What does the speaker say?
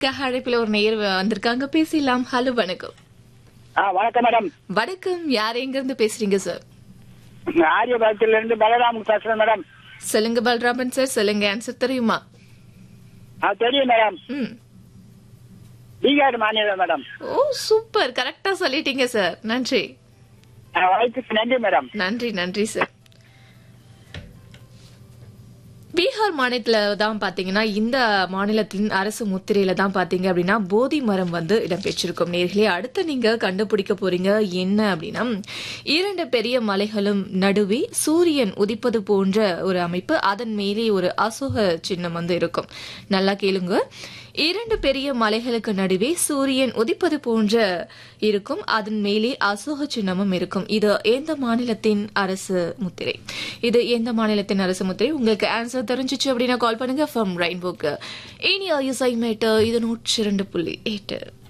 அழைப்பில் ஒரு நேர் வந்திருக்காங்க பேசிடலாம் ஹலோ வணக்கம் ஆ வணக்கம் மேடம் வணக்கம் யார் எங்க இருந்து பேசுறீங்க சார் ஆரியபுரத்துல இருந்து பலராம் பேசுறேன் மேடம் சொல்லுங்க பல்ராமன் சார் சொல்லுங்க ஆன்சர் தெரியுமா ஆ தெரியும் மேடம் ம் பீகார் மாநிலம் மேடம் ஓ சூப்பர் கரெக்டா சொல்லிட்டீங்க சார் நன்றி ஆ, வாய்ப்புக்கு நன்றி மேடம் நன்றி நன்றி சார் பீகார் மாநிலத்துல தான் பாத்தீங்கன்னா இந்த மாநிலத்தின் அரசு முத்திரையில தான் பாத்தீங்க அப்படின்னா போதி மரம் வந்து இடம்பெற்றிருக்கும் நேர்களே அடுத்து நீங்க கண்டுபிடிக்க போறீங்க என்ன அப்படின்னா இரண்டு பெரிய மலைகளும் நடுவே சூரியன் உதிப்பது போன்ற ஒரு அமைப்பு அதன் மேலே ஒரு அசோக சின்னம் வந்து இருக்கும் நல்லா கேளுங்க இரண்டு பெரிய மலைகளுக்கு நடுவே சூரியன் உதிப்பது போன்ற இருக்கும் அதன் மேலே அசோக சின்னமும் இருக்கும் இது எந்த மாநிலத்தின் அரசு முத்திரை இது எந்த மாநிலத்தின் அரசு முத்திரை உங்களுக்கு ஆன்சர் தெரிஞ்சிச்சு அப்படின்னா கால் பண்ணுங்க ஃப்ரம் ரெயின்போக்கு இனி இசை மேட்டர் இது நூற்றி இரண்டு புள்ளி எட்டு